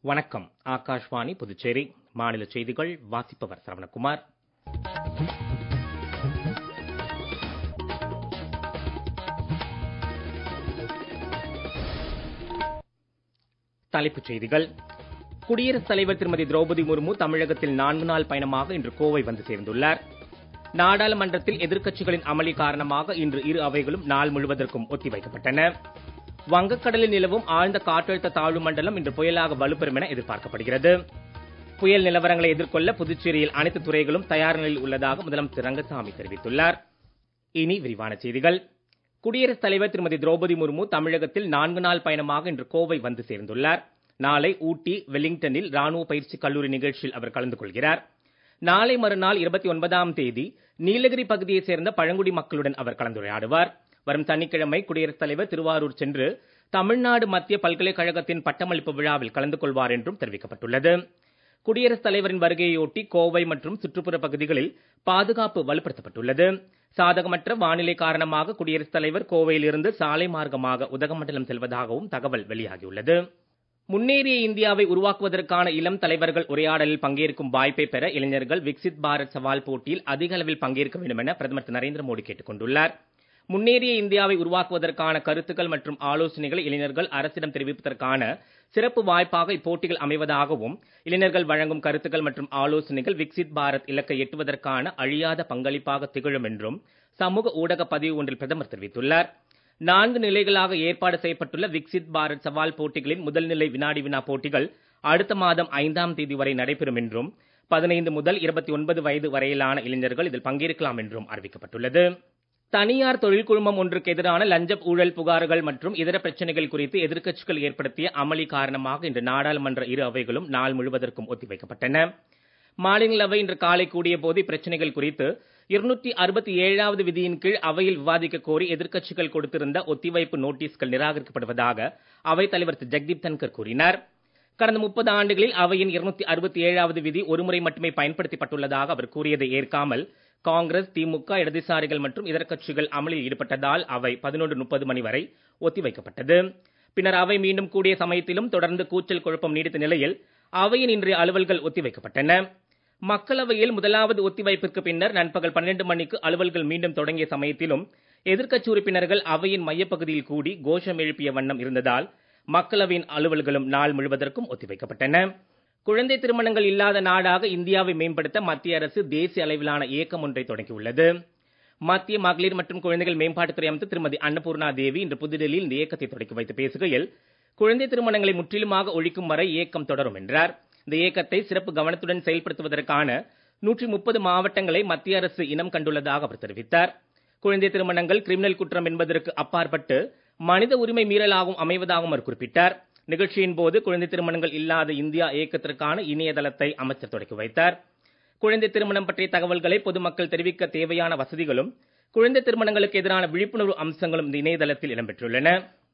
வணக்கம் ஆகாஷ்வாணி புதுச்சேரி மாநில செய்திகள் வாசிப்பவர் சரவணகுமார் தலைப்புச் செய்திகள் குடியரசுத் தலைவர் திருமதி திரௌபதி முர்மு தமிழகத்தில் நான்கு நாள் பயணமாக இன்று கோவை வந்து சேர்ந்துள்ளார் நாடாளுமன்றத்தில் எதிர்க்கட்சிகளின் அமளி காரணமாக இன்று இரு அவைகளும் நாள் முழுவதற்கும் ஒத்திவைக்கப்பட்டன வங்கக்கடலில் நிலவும் ஆழ்ந்த காற்றழுத்த தாழ்வு மண்டலம் இன்று புயலாக வலுப்பெறும் என எதிர்பார்க்கப்படுகிறது புயல் நிலவரங்களை எதிர்கொள்ள புதுச்சேரியில் அனைத்து துறைகளும் தயார் நிலையில் உள்ளதாக முதலமைச்சர் ரங்கசாமி தெரிவித்துள்ளார் இனி விரிவான செய்திகள் குடியரசுத் தலைவர் திருமதி திரௌபதி முர்மு தமிழகத்தில் நான்கு நாள் பயணமாக இன்று கோவை வந்து சேர்ந்துள்ளார் நாளை ஊட்டி வெலிங்டனில் ராணுவ பயிற்சி கல்லூரி நிகழ்ச்சியில் அவர் கலந்து கொள்கிறார் நாளை மறுநாள் இருபத்தி ஒன்பதாம் தேதி நீலகிரி பகுதியைச் சேர்ந்த பழங்குடி மக்களுடன் அவர் கலந்துரையாடுவார் வரும் சனிக்கிழமை குடியரசுத் தலைவர் திருவாரூர் சென்று தமிழ்நாடு மத்திய பல்கலைக்கழகத்தின் பட்டமளிப்பு விழாவில் கலந்து கொள்வார் என்றும் தெரிவிக்கப்பட்டுள்ளது குடியரசுத் தலைவரின் வருகையொட்டி கோவை மற்றும் சுற்றுப்புற பகுதிகளில் பாதுகாப்பு வலுப்படுத்தப்பட்டுள்ளது சாதகமற்ற வானிலை காரணமாக குடியரசுத் தலைவர் கோவையிலிருந்து சாலை மார்க்கமாக உதகமண்டலம் செல்வதாகவும் தகவல் வெளியாகியுள்ளது முன்னேறிய இந்தியாவை உருவாக்குவதற்கான இளம் தலைவர்கள் உரையாடலில் பங்கேற்கும் வாய்ப்பை பெற இளைஞர்கள் விக்சித் பாரத் சவால் போட்டியில் அதிக அளவில் பங்கேற்க வேண்டும் என பிரதமர் திரு நரேந்திர மோடி கேட்டுக் கொண்டுள்ளார் முன்னேறிய இந்தியாவை உருவாக்குவதற்கான கருத்துக்கள் மற்றும் ஆலோசனைகளை இளைஞர்கள் அரசிடம் தெரிவிப்பதற்கான சிறப்பு வாய்ப்பாக இப்போட்டிகள் அமைவதாகவும் இளைஞர்கள் வழங்கும் கருத்துக்கள் மற்றும் ஆலோசனைகள் விக்சித் பாரத் இலக்கை எட்டுவதற்கான அழியாத பங்களிப்பாக திகழும் என்றும் சமூக ஊடக பதிவு ஒன்றில் பிரதமர் தெரிவித்துள்ளார் நான்கு நிலைகளாக ஏற்பாடு செய்யப்பட்டுள்ள விக்சித் பாரத் சவால் போட்டிகளின் முதல் நிலை வினாடி வினா போட்டிகள் அடுத்த மாதம் ஐந்தாம் தேதி வரை நடைபெறும் என்றும் பதினைந்து முதல் இருபத்தி ஒன்பது வயது வரையிலான இளைஞர்கள் இதில் பங்கேற்கலாம் என்றும் அறிவிக்கப்பட்டுள்ளது தனியார் தொழில் குழுமம் ஒன்றுக்கு எதிரான லஞ்ச ஊழல் புகார்கள் மற்றும் இதர பிரச்சனைகள் குறித்து எதிர்க்கட்சிகள் ஏற்படுத்திய அமளி காரணமாக இன்று நாடாளுமன்ற இரு அவைகளும் நாள் முழுவதற்கும் ஒத்திவைக்கப்பட்டன மாநிலங்களவை இன்று காலை கூடிய போது இப்பிரச்சனைகள் குறித்து இருநூற்றி அறுபத்தி ஏழாவது விதியின் கீழ் அவையில் விவாதிக்க கோரி எதிர்க்கட்சிகள் கொடுத்திருந்த ஒத்திவைப்பு நோட்டீஸ்கள் நிராகரிக்கப்படுவதாக அவைத் தலைவர் திரு ஜெக்தீப் தன்கர் கூறினார் கடந்த முப்பது ஆண்டுகளில் அவையின் இருநூத்தி அறுபத்தி ஏழாவது விதி ஒருமுறை மட்டுமே பயன்படுத்தப்பட்டுள்ளதாக அவர் கூறியதை ஏற்காமல் காங்கிரஸ் திமுக இடதுசாரிகள் மற்றும் இதர கட்சிகள் அமளியில் ஈடுபட்டதால் அவை பதினொன்று முப்பது மணி வரை ஒத்திவைக்கப்பட்டது பின்னர் அவை மீண்டும் கூடிய சமயத்திலும் தொடர்ந்து கூச்சல் குழப்பம் நீடித்த நிலையில் அவையின் இன்றைய அலுவல்கள் ஒத்திவைக்கப்பட்டன மக்களவையில் முதலாவது ஒத்திவைப்பிற்கு பின்னர் நண்பகல் பன்னெண்டு மணிக்கு அலுவல்கள் மீண்டும் தொடங்கிய சமயத்திலும் எதிர்க்கட்சி உறுப்பினர்கள் அவையின் மையப்பகுதியில் கூடி கோஷம் எழுப்பிய வண்ணம் இருந்ததால் மக்களவையின் அலுவல்களும் நாள் முழுவதற்கும் ஒத்திவைக்கப்பட்டன குழந்தை திருமணங்கள் இல்லாத நாடாக இந்தியாவை மேம்படுத்த மத்திய அரசு தேசிய அளவிலான இயக்கம் ஒன்றை தொடங்கியுள்ளது மத்திய மகளிர் மற்றும் குழந்தைகள் மேம்பாட்டுத்துறை அமைச்சர் திருமதி அன்னபூர்ணா தேவி இன்று புதுடெல்லியில் இந்த இயக்கத்தை தொடக்கி வைத்து பேசுகையில் குழந்தை திருமணங்களை முற்றிலுமாக ஒழிக்கும் வரை இயக்கம் தொடரும் என்றார் இந்த இயக்கத்தை சிறப்பு கவனத்துடன் செயல்படுத்துவதற்கான நூற்றி முப்பது மாவட்டங்களை மத்திய அரசு இனம் கண்டுள்ளதாக அவர் தெரிவித்தார் குழந்தை திருமணங்கள் கிரிமினல் குற்றம் என்பதற்கு அப்பாற்பட்டு மனித உரிமை மீறலாகவும் அமைவதாகவும் அவர் குறிப்பிட்டார் நிகழ்ச்சியின் போது குழந்தை திருமணங்கள் இல்லாத இந்தியா இயக்கத்திற்கான இணையதளத்தை அமைச்சர் தொடக்கி வைத்தார் குழந்தை திருமணம் பற்றிய தகவல்களை பொதுமக்கள் தெரிவிக்க தேவையான வசதிகளும் குழந்தை திருமணங்களுக்கு எதிரான விழிப்புணர்வு அம்சங்களும் இந்த இணையதளத்தில் இடம்பெற்றுள்ளன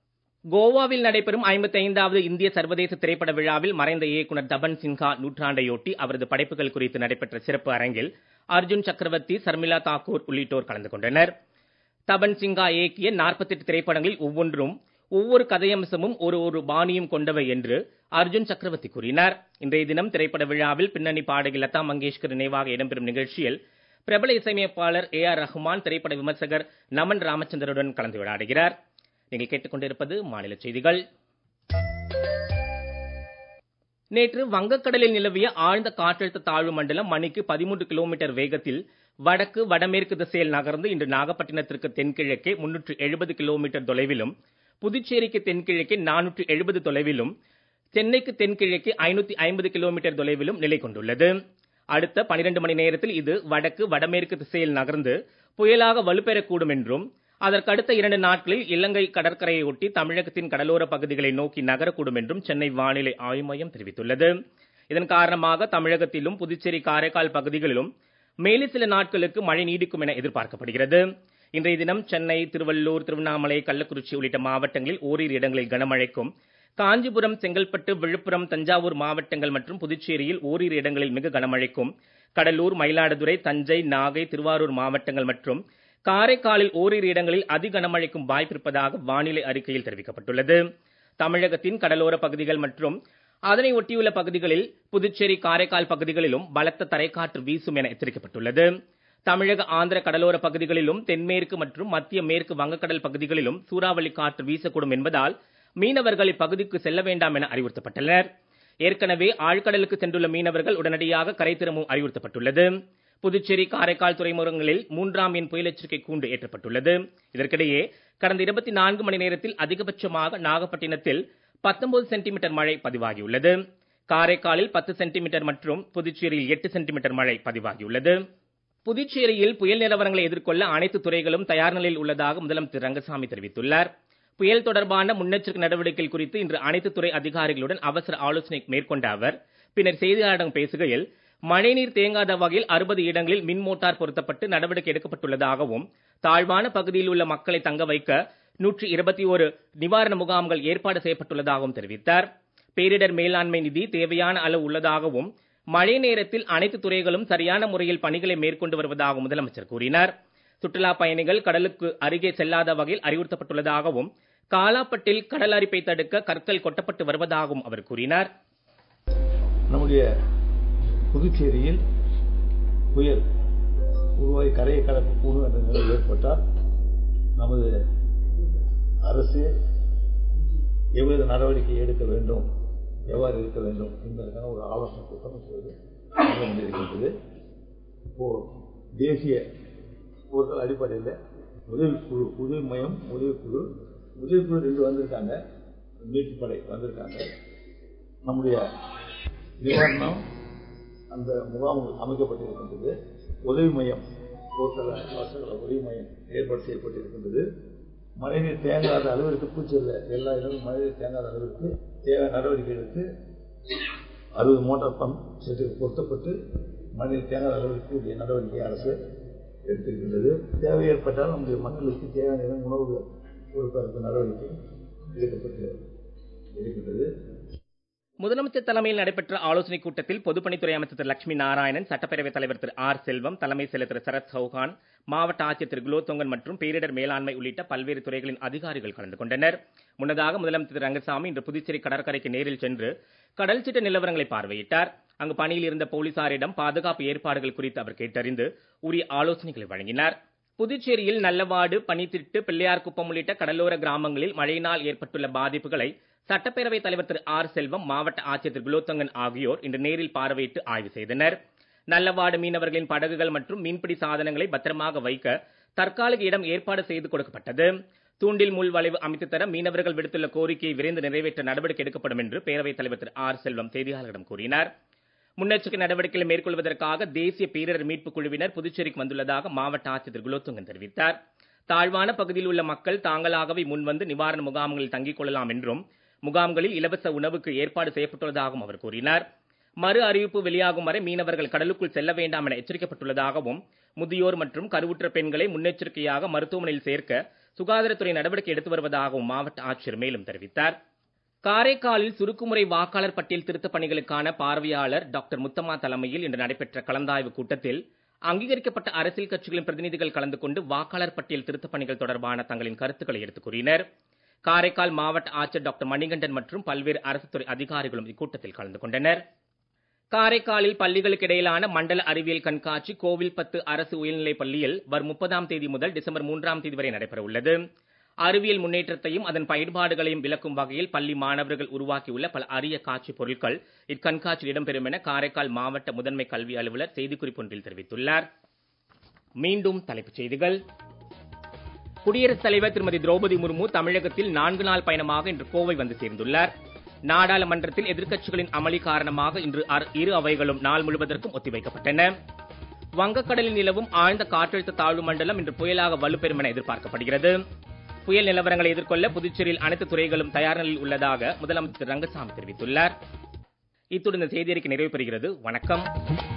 கோவாவில் நடைபெறும் ஐம்பத்தி ஐந்தாவது இந்திய சர்வதேச திரைப்பட விழாவில் மறைந்த இயக்குனர் தபன் சின்ஹா நூற்றாண்டையொட்டி அவரது படைப்புகள் குறித்து நடைபெற்ற சிறப்பு அரங்கில் அர்ஜுன் சக்கரவர்த்தி சர்மிளா தாக்கூர் உள்ளிட்டோர் கலந்து கொண்டனர் தபன் சிங்கா இயக்கிய நாற்பத்தெட்டு திரைப்படங்களில் ஒவ்வொன்றும் ஒவ்வொரு கதையம்சமும் ஒரு ஒரு பாணியும் கொண்டவை என்று அர்ஜுன் சக்கரவர்த்தி கூறினார் இன்றைய தினம் திரைப்பட விழாவில் பின்னணி பாடகி லதா மங்கேஷ்கர் நினைவாக இடம்பெறும் நிகழ்ச்சியில் பிரபல இசையமைப்பாளர் ஏ ஆர் ரஹ்மான் திரைப்பட விமர்சகர் நமன் ராமச்சந்திரனுடன் கலந்துரையாடுகிறார் நீங்கள் கேட்டுக்கொண்டிருப்பது மாநில செய்திகள் நேற்று வங்கக்கடலில் நிலவிய ஆழ்ந்த காற்றழுத்த தாழ்வு மண்டலம் மணிக்கு பதிமூன்று கிலோமீட்டர் வேகத்தில் வடக்கு வடமேற்கு திசையில் நகர்ந்து இன்று நாகப்பட்டினத்திற்கு தென்கிழக்கே முன்னூற்று எழுபது கிலோமீட்டர் தொலைவிலும் புதுச்சேரிக்கு தென்கிழக்கே நானூற்று எழுபது தொலைவிலும் சென்னைக்கு தென்கிழக்கே ஐநூத்தி ஐம்பது கிலோமீட்டர் தொலைவிலும் நிலை கொண்டுள்ளது அடுத்த பனிரெண்டு மணி நேரத்தில் இது வடக்கு வடமேற்கு திசையில் நகர்ந்து புயலாக வலுப்பெறக்கூடும் என்றும் அதற்கடுத்த இரண்டு நாட்களில் இலங்கை கடற்கரையை ஒட்டி தமிழகத்தின் கடலோர பகுதிகளை நோக்கி நகரக்கூடும் என்றும் சென்னை வானிலை ஆய்வு மையம் தெரிவித்துள்ளது இதன் காரணமாக தமிழகத்திலும் புதுச்சேரி காரைக்கால் பகுதிகளிலும் மேலும் சில நாட்களுக்கு மழை நீடிக்கும் என எதிர்பார்க்கப்படுகிறது இன்றைய தினம் சென்னை திருவள்ளூர் திருவண்ணாமலை கள்ளக்குறிச்சி உள்ளிட்ட மாவட்டங்களில் ஓரிரு இடங்களில் கனமழைக்கும் காஞ்சிபுரம் செங்கல்பட்டு விழுப்புரம் தஞ்சாவூர் மாவட்டங்கள் மற்றும் புதுச்சேரியில் ஓரிரு இடங்களில் மிக கனமழைக்கும் கடலூர் மயிலாடுதுறை தஞ்சை நாகை திருவாரூர் மாவட்டங்கள் மற்றும் காரைக்காலில் ஓரிரு இடங்களில் அதி கனமழைக்கும் வாய்ப்பிருப்பதாக வானிலை அறிக்கையில் தெரிவிக்கப்பட்டுள்ளது தமிழகத்தின் கடலோர பகுதிகள் மற்றும் அதனை ஒட்டியுள்ள பகுதிகளில் புதுச்சேரி காரைக்கால் பகுதிகளிலும் பலத்த தரைக்காற்று வீசும் என எச்சரிக்கப்பட்டுள்ளது தமிழக ஆந்திர கடலோர பகுதிகளிலும் தென்மேற்கு மற்றும் மத்திய மேற்கு வங்கக்கடல் பகுதிகளிலும் சூறாவளி காற்று வீசக்கூடும் என்பதால் மீனவர்கள் இப்பகுதிக்கு செல்ல வேண்டாம் என அறிவுறுத்தப்பட்டனர் ஏற்கனவே ஆழ்கடலுக்கு சென்றுள்ள மீனவர்கள் உடனடியாக கரை திரும்பவும் அறிவுறுத்தப்பட்டுள்ளது புதுச்சேரி காரைக்கால் துறைமுகங்களில் மூன்றாம் எண் புயல் எச்சரிக்கை கூண்டு ஏற்றப்பட்டுள்ளது இதற்கிடையே கடந்த இருபத்தி நான்கு மணி நேரத்தில் அதிகபட்சமாக நாகப்பட்டினத்தில் பத்தொன்பது சென்டிமீட்டர் மழை பதிவாகியுள்ளது காரைக்காலில் பத்து சென்டிமீட்டர் மற்றும் புதுச்சேரியில் எட்டு சென்டிமீட்டர் மழை பதிவாகியுள்ளது புதுச்சேரியில் புயல் நிலவரங்களை எதிர்கொள்ள அனைத்து துறைகளும் தயார் நிலையில் உள்ளதாக முதலமைச்சர் ரங்கசாமி தெரிவித்துள்ளார் புயல் தொடர்பான முன்னெச்சரிக்கை நடவடிக்கைகள் குறித்து இன்று அனைத்து துறை அதிகாரிகளுடன் அவசர ஆலோசனை மேற்கொண்ட அவர் பின்னர் செய்தியாளர்களிடம் பேசுகையில் மழைநீர் தேங்காத வகையில் அறுபது இடங்களில் மின் மோட்டார் பொருத்தப்பட்டு நடவடிக்கை எடுக்கப்பட்டுள்ளதாகவும் தாழ்வான பகுதியில் உள்ள மக்களை தங்க வைக்க நூற்றி இருபத்தி ஒரு நிவாரண முகாம்கள் ஏற்பாடு செய்யப்பட்டுள்ளதாகவும் தெரிவித்தார் பேரிடர் மேலாண்மை நிதி தேவையான அளவு உள்ளதாகவும் மழை நேரத்தில் அனைத்து துறைகளும் சரியான முறையில் பணிகளை மேற்கொண்டு வருவதாக முதலமைச்சர் கூறினார் சுற்றுலா பயணிகள் கடலுக்கு அருகே செல்லாத வகையில் அறிவுறுத்தப்பட்டுள்ளதாகவும் காலாப்பட்டில் கடல் அரிப்பை தடுக்க கற்கள் கொட்டப்பட்டு வருவதாகவும் அவர் கூறினார் நம்முடைய புதுச்சேரியில் புயல் உருவாகி கரையை கடக்கக்கூடும் என்ற நிலை ஏற்பட்டால் நமது அரசு எவ்வளவு நடவடிக்கை எடுக்க வேண்டும் எவ்வாறு இருக்க வேண்டும் என்பதற்கான ஒரு ஆலோசனை கூட்டம் இப்போது நடந்து கொண்டிருக்கின்றது இப்போ தேசிய பொருட்கள் அடிப்படையில் உதவிக்குழு உதவி மையம் உதவிக்குழு உதவிக்குழு ரெண்டு வந்திருக்காங்க மீட்பு படை வந்திருக்காங்க நம்முடைய நிவாரணம் அந்த முகாம் அமைக்கப்பட்டிருக்கின்றது உதவி மையம் போர்க்கள வாசல்கள உதவி மையம் ஏற்பாடு செய்யப்பட்டிருக்கின்றது மழைநீர் தேங்காத அளவிற்கு பூச்செல்ல எல்லா இடமும் மழைநீர் தேங்காத அளவிற்கு தேவையான நடவடிக்கை எடுத்து அறுபது மோட்டார் பம்ப் செட்டுக்கு பொருத்தப்பட்டு மழைநீர் தேங்காத அளவிற்கு உரிய நடவடிக்கை அரசு எடுத்திருக்கின்றது தேவை ஏற்பட்டால் நம்முடைய மக்களுக்கு தேவையான இடம் உணவு கொடுப்பதற்கு நடவடிக்கை எடுக்கப்பட்டு இருக்கின்றது முதலமைச்சர் தலைமையில் நடைபெற்ற ஆலோசனைக் கூட்டத்தில் பொதுப்பணித்துறை அமைச்சர் திரு லட்சுமி நாராயணன் சட்டப்பேரவைத் தலைவர் திரு ஆர் செல்வம் தலைமை செயலர் திரு சரத் சௌஹான் மாவட்ட ஆட்சியர் திரு குலோத்தொங்கன் மற்றும் பேரிடர் மேலாண்மை உள்ளிட்ட பல்வேறு துறைகளின் அதிகாரிகள் கலந்து கொண்டனர் முன்னதாக முதலமைச்சர் திரு ரங்கசாமி இன்று புதுச்சேரி கடற்கரைக்கு நேரில் சென்று கடல் சீட்ட நிலவரங்களை பார்வையிட்டார் அங்கு பணியில் இருந்த போலீசாரிடம் பாதுகாப்பு ஏற்பாடுகள் குறித்து அவர் கேட்டறிந்து உரிய ஆலோசனைகளை வழங்கினார் புதுச்சேரியில் நல்லவாடு பனித்திட்டு பிள்ளையார்குப்பம் உள்ளிட்ட கடலோர கிராமங்களில் மழையினால் ஏற்பட்டுள்ள பாதிப்புகளை சட்டப்பேரவைத் தலைவர் திரு ஆர் செல்வம் மாவட்ட ஆட்சியர் திரு குலோத்தங்கன் ஆகியோர் இன்று நேரில் பார்வையிட்டு ஆய்வு செய்தனர் நல்லவாடு மீனவர்களின் படகுகள் மற்றும் மீன்பிடி சாதனங்களை பத்திரமாக வைக்க தற்காலிக இடம் ஏற்பாடு செய்து கொடுக்கப்பட்டது தூண்டில் முள் வளைவு அமைத்து தர மீனவர்கள் விடுத்துள்ள கோரிக்கையை விரைந்து நிறைவேற்ற நடவடிக்கை எடுக்கப்படும் என்று பேரவைத் தலைவர் திரு ஆர் செல்வம் செய்தியாளர்களிடம் கூறினார் முன்னெச்சரிக்கை நடவடிக்கைகளை மேற்கொள்வதற்காக தேசிய பேரிடர் மீட்புக் குழுவினர் புதுச்சேரிக்கு வந்துள்ளதாக மாவட்ட ஆட்சியர் திரு குலோத்துங்கன் தெரிவித்தார் தாழ்வான பகுதியில் உள்ள மக்கள் தாங்களாகவே முன்வந்து நிவாரண முகாம்களில் தங்கிக் கொள்ளலாம் என்றும் முகாம்களில் இலவச உணவுக்கு ஏற்பாடு செய்யப்பட்டுள்ளதாகவும் அவர் கூறினார் மறு அறிவிப்பு வெளியாகும் வரை மீனவர்கள் கடலுக்குள் செல்ல வேண்டாம் என எச்சரிக்கப்பட்டுள்ளதாகவும் முதியோர் மற்றும் கருவுற்ற பெண்களை முன்னெச்சரிக்கையாக மருத்துவமனையில் சேர்க்க சுகாதாரத்துறை நடவடிக்கை எடுத்து வருவதாகவும் மாவட்ட ஆட்சியர் மேலும் தெரிவித்தார் காரைக்காலில் சுருக்குமுறை வாக்காளர் பட்டியல் திருத்தப் பணிகளுக்கான பார்வையாளர் டாக்டர் முத்தம்மா தலைமையில் இன்று நடைபெற்ற கலந்தாய்வு கூட்டத்தில் அங்கீகரிக்கப்பட்ட அரசியல் கட்சிகளின் பிரதிநிதிகள் கலந்து கொண்டு வாக்காளர் பட்டியல் திருத்தப் பணிகள் தொடர்பான தங்களின் கருத்துக்களை எடுத்துக் கூறினர் காரைக்கால் மாவட்ட ஆட்சியர் டாக்டர் மணிகண்டன் மற்றும் பல்வேறு அரசு துறை அதிகாரிகளும் இக்கூட்டத்தில் கலந்து கொண்டனர் காரைக்காலில் பள்ளிகளுக்கு இடையிலான மண்டல அறிவியல் கண்காட்சி கோவில்பத்து அரசு உயர்நிலைப் பள்ளியில் வரும் முப்பதாம் தேதி முதல் டிசம்பர் மூன்றாம் தேதி வரை நடைபெற உள்ளது அறிவியல் முன்னேற்றத்தையும் அதன் பயன்பாடுகளையும் விளக்கும் வகையில் பள்ளி மாணவர்கள் உருவாக்கியுள்ள பல அரிய காட்சி பொருட்கள் இக்கண்காட்சியில் இடம்பெறும் என காரைக்கால் மாவட்ட முதன்மை கல்வி அலுவலர் செய்திக்குறிப்பு ஒன்றில் தெரிவித்துள்ளார் மீண்டும் தலைப்புச் செய்திகள் குடியரசுத் தலைவர் திருமதி திரௌபதி முர்மு தமிழகத்தில் நான்கு நாள் பயணமாக இன்று கோவை வந்து சேர்ந்துள்ளார் நாடாளுமன்றத்தில் எதிர்க்கட்சிகளின் அமளி காரணமாக இன்று அர- இரு அவைகளும் நாள் முழுவதற்கும் ஒத்திவைக்கப்பட்டன வங்கக்கடலில் நிலவும் ஆழ்ந்த காற்றழுத்த தாழ்வு மண்டலம் இன்று புயலாக வலுப்பெறும் என எதிர்பார்க்கப்படுகிறது புயல் நிலவரங்களை எதிர்கொள்ள புதுச்சேரியில் அனைத்து துறைகளும் தயார் நிலையில் உள்ளதாக முதலமைச்சர் ரங்கசாமி தெரிவித்துள்ளார் இத்துடன் இந்த செய்தியறிக்கை நிறைவு பெறுகிறது வணக்கம்